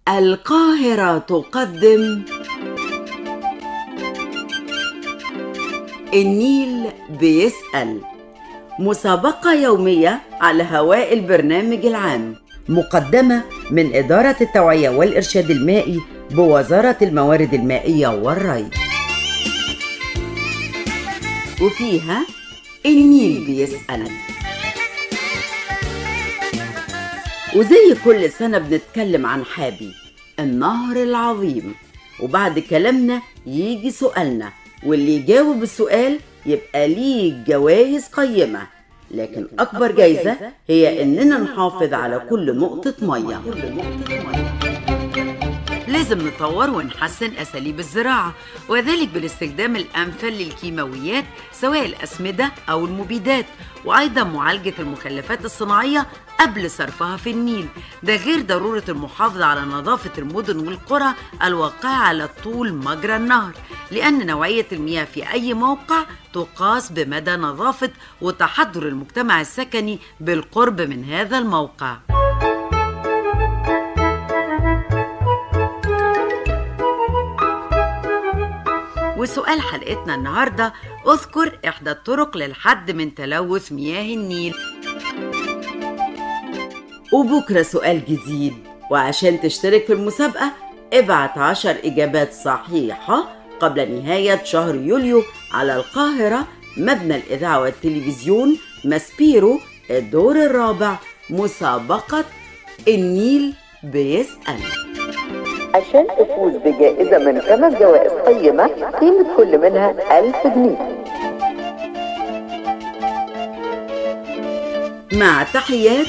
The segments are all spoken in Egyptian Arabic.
القاهرة تقدم النيل بيسأل مسابقة يومية على هواء البرنامج العام مقدمة من إدارة التوعية والإرشاد المائي بوزارة الموارد المائية والري وفيها النيل بيسأل وزي كل سنة بنتكلم عن حابي النهر العظيم وبعد كلامنا يجي سؤالنا واللي يجاوب السؤال يبقى ليه جوائز قيمة لكن أكبر جايزة هي إننا نحافظ على كل نقطة مية لازم نطور ونحسن أساليب الزراعة وذلك بالاستخدام الأمثل للكيماويات سواء الأسمدة أو المبيدات وأيضا معالجة المخلفات الصناعية قبل صرفها في النيل ده غير ضرورة المحافظة على نظافة المدن والقرى الواقعة على طول مجرى النهر لأن نوعية المياه في أي موقع تقاس بمدى نظافة وتحضر المجتمع السكني بالقرب من هذا الموقع وسؤال حلقتنا النهاردة اذكر إحدى الطرق للحد من تلوث مياه النيل وبكرة سؤال جديد وعشان تشترك في المسابقة ابعت عشر إجابات صحيحة قبل نهاية شهر يوليو على القاهرة مبنى الإذاعة والتلفزيون ماسبيرو الدور الرابع مسابقة النيل بيسأل عشان تفوز بجائزة من خمس جوائز قيمة قيمة كل منها ألف جنيه مع تحيات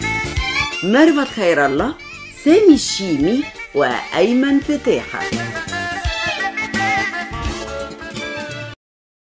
ميرفت خير الله سامي الشيمي وأيمن فتاحة